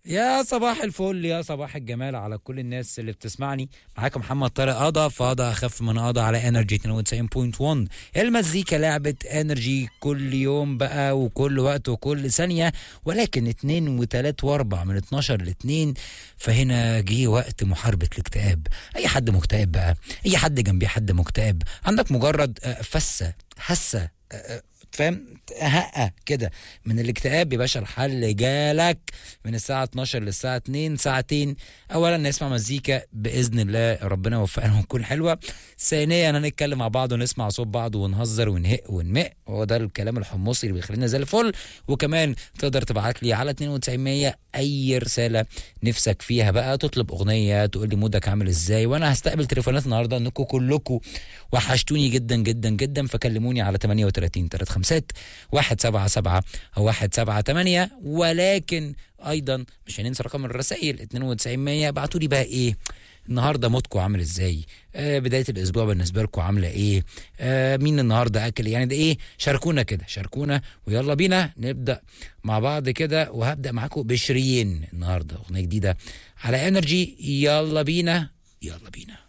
يا صباح الفل يا صباح الجمال على كل الناس اللي بتسمعني معاكم محمد طارق قضا فقضا اخف من قضا على انرجي 92.1 المزيكا لعبة انرجي كل يوم بقى وكل وقت وكل ثانية ولكن اتنين وتلات واربع من 12 ل 2 فهنا جه وقت محاربة الاكتئاب اي حد مكتئب بقى اي حد جنبيه حد مكتئب عندك مجرد آه، فسة هسة آه، آه، فاهم هقة كده من الاكتئاب يا باشا الحل جالك من الساعة 12 للساعة 2 ساعتين أولا نسمع مزيكا بإذن الله ربنا يوفقنا ونكون حلوة ثانيا هنتكلم مع بعض ونسمع صوت بعض ونهزر ونهق ونمق هو ده الكلام الحمصي اللي بيخلينا زي الفل وكمان تقدر تبعت لي على 9200 أي رسالة نفسك فيها بقى تطلب أغنية تقول لي مودك عامل إزاي وأنا هستقبل تليفونات النهاردة إنكم كلكم وحشتوني جدا جدا جدا فكلموني على 38 35 177 أو 178 ولكن ايضا مش هننسى رقم الرسائل 9200 ابعتوا لي بقى ايه النهارده مودكم عامل ازاي آه بدايه الاسبوع بالنسبه لكم عامله ايه آه مين النهارده اكل يعني ده ايه شاركونا كده شاركونا ويلا بينا نبدا مع بعض كده وهبدا معاكم بشيرين النهارده اغنيه جديده على انرجي يلا بينا يلا بينا